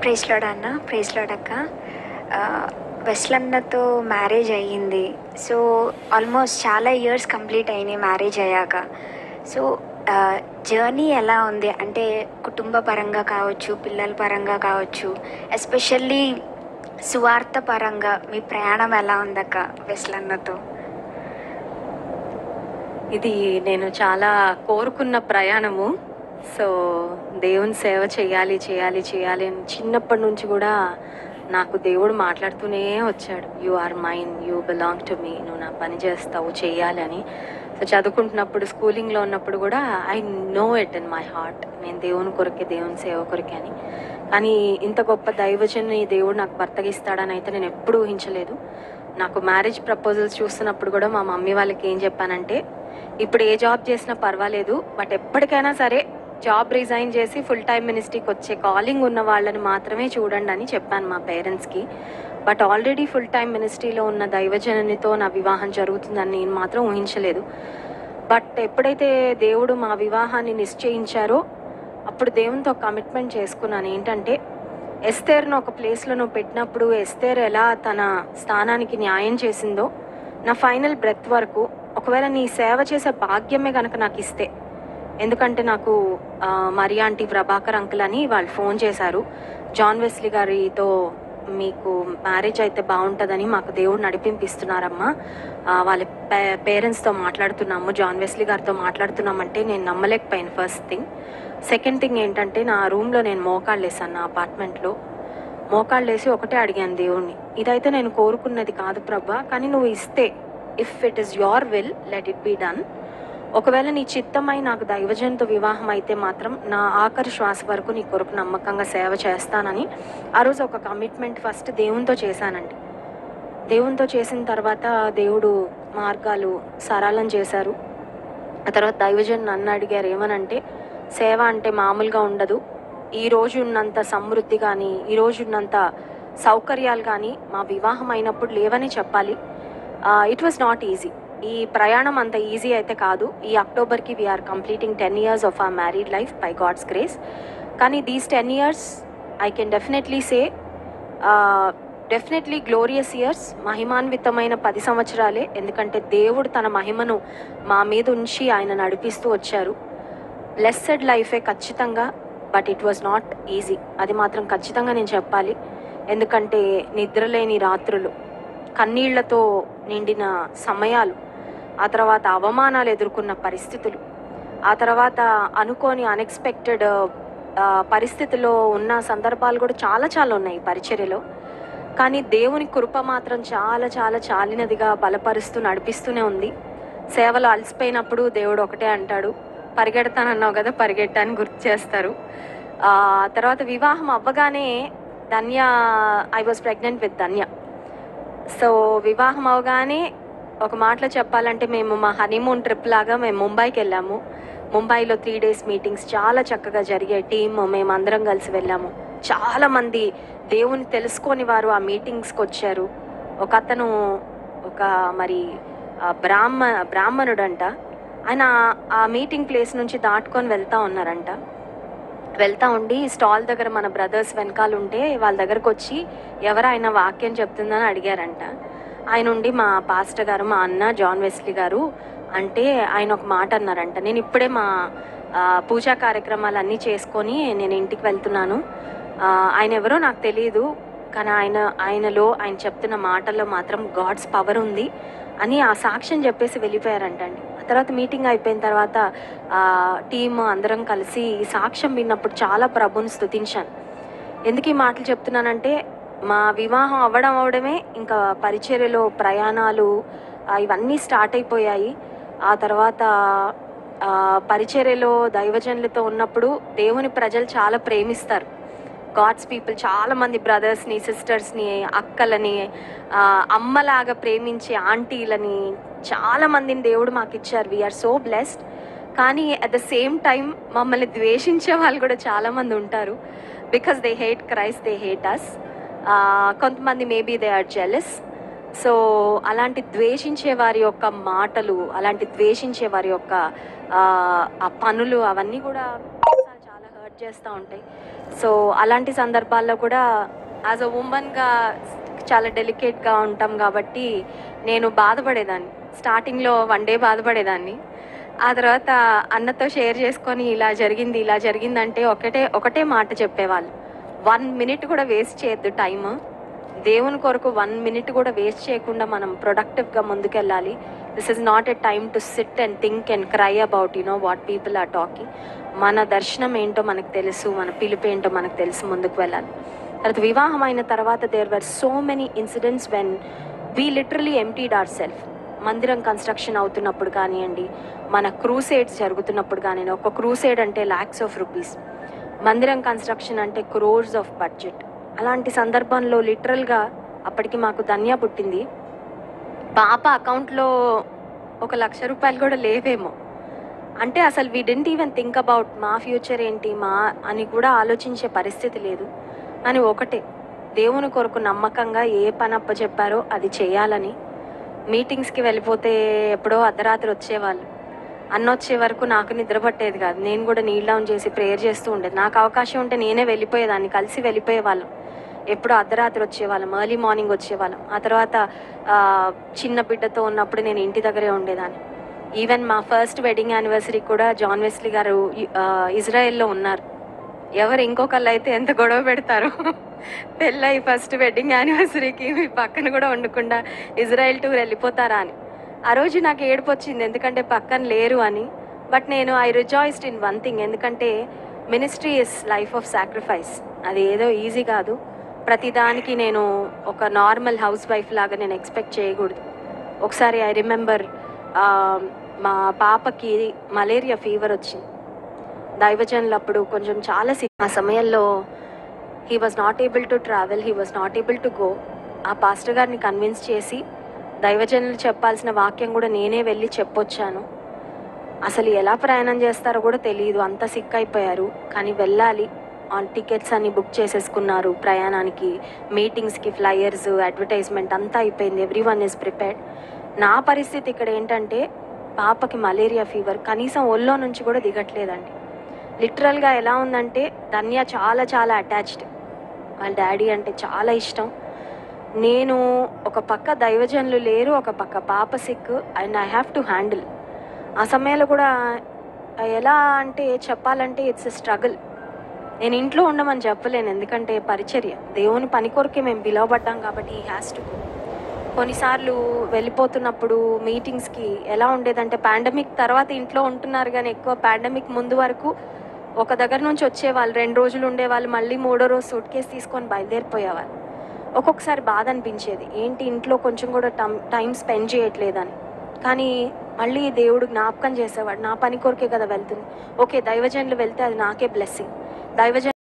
ప్రేస్లాడ్ అన్న ప్రేస్లాడ్ అక్క ఆ, వెస్లన్నతో మ్యారేజ్ అయ్యింది సో ఆల్మోస్ట్ చాలా ఇయర్స్ కంప్లీట్ అయినాయి మ్యారేజ్ అయ్యాక సో జర్నీ ఎలా ఉంది అంటే కుటుంబ పరంగా కావచ్చు పిల్లల పరంగా కావచ్చు ఎస్పెషల్లీ సువార్త పరంగా మీ ప్రయాణం ఎలా ఉందక్క వెస్లన్నతో ఇది నేను చాలా కోరుకున్న ప్రయాణము సో దేవుని సేవ చేయాలి చేయాలి చేయాలి అని చిన్నప్పటి నుంచి కూడా నాకు దేవుడు మాట్లాడుతూనే వచ్చాడు you are mine you belong to me నువ్వు నా పని చేస్తావు చేయాలి అని సో చదువుకుంటున్నప్పుడు స్కూలింగ్లో ఉన్నప్పుడు కూడా I know it in my heart నేను దేవుని కొరకే దేవుని సేవ కొరకే అని కానీ ఇంత గొప్ప దైవజన్ని దేవుడు నాకు భర్తగిస్తాడని అయితే నేను ఎప్పుడూ ఊహించలేదు నాకు మ్యారేజ్ ప్రపోజల్స్ చూస్తున్నప్పుడు కూడా మా మమ్మీ వాళ్ళకి ఏం చెప్పానంటే ఇప్పుడు ఏ జాబ్ చేసినా పర్వాలేదు బట్ ఎప్పటికైనా సరే జాబ్ రిజైన్ చేసి ఫుల్ టైం మినిస్ట్రీకి వచ్చే కాలింగ్ ఉన్న వాళ్ళని మాత్రమే చూడండి అని చెప్పాను మా పేరెంట్స్కి బట్ ఆల్రెడీ ఫుల్ టైం మినిస్ట్రీలో ఉన్న దైవజననితో నా వివాహం జరుగుతుందని నేను మాత్రం ఊహించలేదు బట్ ఎప్పుడైతే దేవుడు మా వివాహాన్ని నిశ్చయించారో అప్పుడు దేవునితో కమిట్మెంట్ చేసుకున్నాను ఏంటంటే ఎస్తేర్ను ఒక ప్లేస్లో నువ్వు పెట్టినప్పుడు ఎస్తేర్ ఎలా తన స్థానానికి న్యాయం చేసిందో నా ఫైనల్ బ్రెత్ వరకు ఒకవేళ నీ సేవ చేసే భాగ్యమే కనుక నాకు ఇస్తే ఎందుకంటే నాకు ఆ, మరియా ఆంటీ ప్రభాకర్ అంకుల్ అని వాళ్ళు ఫోన్ చేశారు జాన్ వెస్లీ గారితో మీకు మ్యారేజ్ అయితే బాగుంటుందని మాకు దేవుడు నడిపింపిస్తున్నారమ్మా ఆ, వాళ్ళ పే పేరెంట్స్తో మాట్లాడుతున్నాము జాన్ వెస్లీ గారితో మాట్లాడుతున్నామంటే నేను నమ్మలేకపోయాను ఫస్ట్ థింగ్ సెకండ్ థింగ్ ఏంటంటే నా రూమ్లో నేను మోకాళ్ళు వేసాను నా అపార్ట్మెంట్లో మోకాళ్ళు వేసి ఒకటే అడిగాను దేవుణ్ణి ఇదైతే నేను కోరుకున్నది కాదు ప్రభా కానీ నువ్వు ఇస్తే if it is your will let it be done ఒకవేళ నీ చిత్తమై నాకు దైవజంతో వివాహం అయితే మాత్రం నా ఆఖరి శ్వాస వరకు నీ కొరకు నమ్మకంగా సేవ చేస్తానని ఆ రోజు ఒక కమిట్మెంట్ ఫస్ట్ దేవునితో చేశానండి దేవునితో చేసిన తర్వాత దేవుడు మార్గాలు సరళం చేశారు ఆ తర్వాత దైవజన్ నన్ను అడిగారు ఏమనంటే సేవ అంటే మామూలుగా ఉండదు ఈ రోజు ఉన్నంత సమృద్ధి కానీ ఈ రోజు ఉన్నంత సౌకర్యాలు కానీ మా వివాహం అయినప్పుడు లేవని చెప్పాలి ఇట్ వాజ్ నాట్ ఈజీ ఈ ప్రయాణం అంత ఈజీ అయితే కాదు ఈ అక్టోబర్కి we are completing ten years of uh married life by God's grace కానీ these ten years I can definitely say definitely glorious years మహిమాన్వితమైన పది సంవత్సరాలే ఎందుకంటే దేవుడు తన మహిమను మా మీద ఉంచి ఆయన నడిపిస్తూ వచ్చారు బ్లెస్సెడ్ లైఫే ఖచ్చితంగా but it was not easy అది మాత్రం ఖచ్చితంగా నేను చెప్పాలి ఎందుకంటే నిద్రలేని రాత్రులు కన్నీళ్లతో నిండిన సమయాలు ఆ తర్వాత అవమానాలు ఎదుర్కొన్న పరిస్థితులు ఆ తర్వాత అనుకోని అన్ఎక్స్పెక్టెడ్ పరిస్థితిలో ఉన్న సందర్భాలు కూడా చాలా చాలా ఉన్నాయి ఈ పరిచర్యలో కానీ దేవుని కృప మాత్రం చాలా చాలా చాలినదిగా బలపరుస్తూ నడిపిస్తూనే ఉంది సేవలు అలసిపోయినప్పుడు దేవుడు ఒకటే అంటాడు పరిగెడతానన్నావు కదా పరిగెట్టని గుర్తు చేస్తారు ఆ తర్వాత వివాహం అవ్వగానే Dhanya I was pregnant with Dhanya so వివాహం అవగానే ఒక మాటలో చెప్పాలంటే మేము మా హనీమూన్ ట్రిప్ లాగా మేము ముంబైకి వెళ్ళాము ముంబైలో త్రీ డేస్ మీటింగ్స్ చాలా చక్కగా జరిగాయి టీమ్ మేము అందరం కలిసి వెళ్ళాము చాలా మంది దేవుని తెలుసుకొని వారు ఆ మీటింగ్స్కి వచ్చారు ఒక అతను ఒక మరి ఆ, బ్రాహ్మ బ్రాహ్మణుడంట ఆయన ఆ మీటింగ్ ప్లేస్ నుంచి దాటుకొని వెళ్తా ఉన్నారంట వెళ్తా ఉండి స్టాల్ దగ్గర మన బ్రదర్స్ వెనకాల ఉంటే వాళ్ళ దగ్గరకు వచ్చి ఎవరు ఆయన వాక్యం చెప్తుందని అడిగారంట ఆయన ఉండి మా పాస్టర్ గారు మా అన్న జాన్ వెస్లీ గారు అంటే ఆయన ఒక మాట అన్నారంట నేను ఇప్పుడే మా ఆ, పూజా కార్యక్రమాలు అన్నీ చేసుకొని నేను ఇంటికి వెళ్తున్నాను ఆ, ఆయన ఎవరో నాకు తెలియదు కానీ ఆయన ఆయనలో ఆయన చెప్తున్న మాటల్లో మాత్రం గాడ్స్ పవర్ ఉంది అని ఆ సాక్ష్యం చెప్పేసి వెళ్ళిపోయారంటండి ఆ తర్వాత మీటింగ్ అయిపోయిన తర్వాత టీమ్ అందరం కలిసి ఈ సాక్ష్యం విన్నప్పుడు చాలా ప్రభుని స్తుతించాను ఎందుకు ఈ మాటలు చెప్తున్నానంటే మా వివాహం అవ్వడం అవడమే ఇంకా పరిచర్యలో ప్రయాణాలు ఆ, ఇవన్నీ స్టార్ట్ అయిపోయాయి ఆ తర్వాత ఆ, పరిచర్యలో దైవజనులతో ఉన్నప్పుడు దేవుని ప్రజలు చాలా ప్రేమిస్తారు గాడ్స్ పీపుల్ చాలా మంది బ్రదర్స్ని సిస్టర్స్ని అక్కలని ఆ, అమ్మలాగా ప్రేమించే ఆంటీలని చాలా మందిని దేవుడు మాకు ఇచ్చారు వీఆర్ సో బ్లెస్డ్ కానీ అట్ ద సేమ్ టైం మమ్మల్ని ద్వేషించే వాళ్ళు కూడా చాలా మంది ఉంటారు because they hate Christ they hate us కొంతమంది maybe they are jealous so అలాంటి ద్వేషించే వారి యొక్క మాటలు అలాంటి ద్వేషించే వారి యొక్క ఆ, ఆ పనులు అవన్నీ కూడా చాలా హర్ట్ డిస్టర్బ్ చేస్తూ ఉంటాయి సో అలాంటి సందర్భాల్లో కూడా యాజ్ అ ఉమెన్గా చాలా డెలికేట్గా ఉంటాం కాబట్టి నేను బాధపడేదాన్ని స్టార్టింగ్లో వన్ డే బాధపడేదాన్ని ఆ తర్వాత అన్నతో షేర్ చేసుకొని ఇలా జరిగింది ఇలా జరిగిందంటే ఒకటే ఒకటే మాట చెప్పేవాళ్ళు వన్ మినిట్ కూడా వేస్ట్ చేయొద్దు టైమ్ దేవుని కొరకు వన్ మినిట్ కూడా వేస్ట్ చేయకుండా మనం ప్రొడక్టివ్గా ముందుకెళ్ళాలి this is not a time to sit and think and cry about you know what people are talking మన దర్శనం ఏంటో మనకు తెలుసు మన పిలుపు ఏంటో మనకు తెలుసు ముందుకు వెళ్ళాలి తర్వాత వివాహం అయిన తర్వాత there were so many incidents when we literally emptied our self మందిరం కన్స్ట్రక్షన్ అవుతున్నప్పుడు కానివ్వండి మన క్రూసేడ్స్ జరుగుతున్నప్పుడు కానివ్వండి ఒక క్రూసేడ్ అంటే ల్యాక్స్ ఆఫ్ రూపీస్ మందిరం కన్స్ట్రక్షన్ అంటే క్రోర్స్ ఆఫ్ బడ్జెట్ అలాంటి సందర్భంలో లిటరల్గా అప్పటికి మాకు ధన్య పుట్టింది పాప అకౌంట్లో ఒక లక్ష రూపాయలు కూడా లేవేమో అంటే అసలు we didn't even think about మా ఫ్యూచర్ ఏంటి మా అని కూడా ఆలోచించే పరిస్థితి లేదు అని ఒకటే దేవుని కొరకు నమ్మకంగా ఏ పని అప్ప చెప్పారో అది చేయాలని మీటింగ్స్కి వెళ్ళిపోతే ఎప్పుడో అర్ధరాత్రి వచ్చేవాళ్ళు అన్న వచ్చే వరకు నాకు నిద్ర పట్టేది కాదు నేను కూడా నీల్ డౌన్ చేసి ప్రేయర్ చేస్తూ ఉండేది నాకు అవకాశం ఉంటే నేనే వెళ్ళిపోయేదాన్ని కలిసి వెళ్ళిపోయేవాళ్ళం ఎప్పుడో అర్ధరాత్రి వచ్చేవాళ్ళం ఎర్లీ మార్నింగ్ వచ్చేవాళ్ళం ఆ తర్వాత ఆ, చిన్న బిడ్డతో ఉన్నప్పుడు నేను ఇంటి దగ్గరే ఉండేదాన్ని ఈవెన్ మా ఫస్ట్ వెడ్డింగ్ యానివర్సరీ కూడా జాన్ వెస్లీ గారు ఆ, ఇజ్రాయెల్లో ఉన్నారు ఎవరు ఇంకొకళ్ళు అయితే ఎంత గొడవ పెడతారు పెళ్ళై ఫస్ట్ వెడ్డింగ్ యానివర్సరీకి మీ పక్కన కూడా ఉండకుండా ఇజ్రాయెల్ టూర్ వెళ్ళిపోతారా అని ఆ రోజు నాకు ఏడుపు వచ్చింది ఎందుకంటే పక్కన లేరు అని బట్ నేను I rejoiced in one thing ఎందుకంటే ministry is life of sacrifice అది ఏదో ఈజీ కాదు ప్రతిదానికి నేను ఒక నార్మల్ హౌస్ వైఫ్ లాగా నేను ఎక్స్పెక్ట్ చేయకూడదు ఒకసారి ఐ రిమెంబర్ మా పాపకి మలేరియా ఫీవర్ వచ్చింది దైవజనులు అప్పుడు కొంచెం చాలా sick. ఆ సమయంలో he was not able to travel he was not able to go ఆ పాస్టర్ గారిని కన్విన్స్ చేసి దైవజనులు చెప్పాల్సిన వాక్యం కూడా నేనే వెళ్ళి చెప్పొచ్చాను అసలు ఎలా ప్రయాణం చేస్తారో కూడా తెలియదు అంత సిక్ అయిపోయారు కానీ వెళ్ళాలి ఆన్ టికెట్స్ అన్ని బుక్ చేసేసుకున్నారు ప్రయాణానికి మీటింగ్స్కి ఫ్లయర్స్ అడ్వర్టైజ్మెంట్ అంతా అయిపోయింది ఎవ్రీ వన్ ఈజ్ ప్రిపేర్డ్ నా పరిస్థితి ఇక్కడ ఏంటంటే పాపకి మలేరియా ఫీవర్ కనీసం ఒళ్ళో నుంచి కూడా దిగట్లేదండి లిటరల్గా ఎలా ఉందంటే ధన్య చాలా చాలా అటాచ్డ్ వాళ్ళ డాడీ అంటే చాలా ఇష్టం నేను ఒక పక్క దైవజనులు లేరు ఒక పక్క పాప sick and I have to handle ఆ సమయంలో కూడా ఎలా అంటే చెప్పాలంటే ఇట్స్ స్ట్రగుల్ నేను ఇంట్లో ఉండమని చెప్పలేను ఎందుకంటే పరిచర్య దేవుని పని కొరకే మేము పిలువబడ్డాం కాబట్టి ఈ హ్యాస్ టు గో కొన్నిసార్లు వెళ్ళిపోతున్నప్పుడు మీటింగ్స్కి ఎలా ఉండేదంటే పాండమిక్ తర్వాత ఇంట్లో ఉంటున్నారు కానీ ఎక్కువ పాండమిక్ ముందు వరకు ఒక దగ్గర నుంచి వచ్చేవాళ్ళు రెండు రోజులు ఉండేవాళ్ళు మళ్ళీ మూడో రోజు సూట్ కేసు తీసుకొని బయలుదేరిపోయేవాళ్ళు ఒక్కొక్కసారి బాధ అనిపించేది ఏంటి ఇంట్లో కొంచెం కూడా టైం టైం స్పెండ్ చేయట్లేదని కానీ మళ్ళీ దేవుడు జ్ఞాపకం చేసేవాడు నా పని కొరకే కదా వెళ్తుంది ఓకే దైవజనులు వెళ్తే అది నాకే బ్లెస్సింగ్ దైవజన్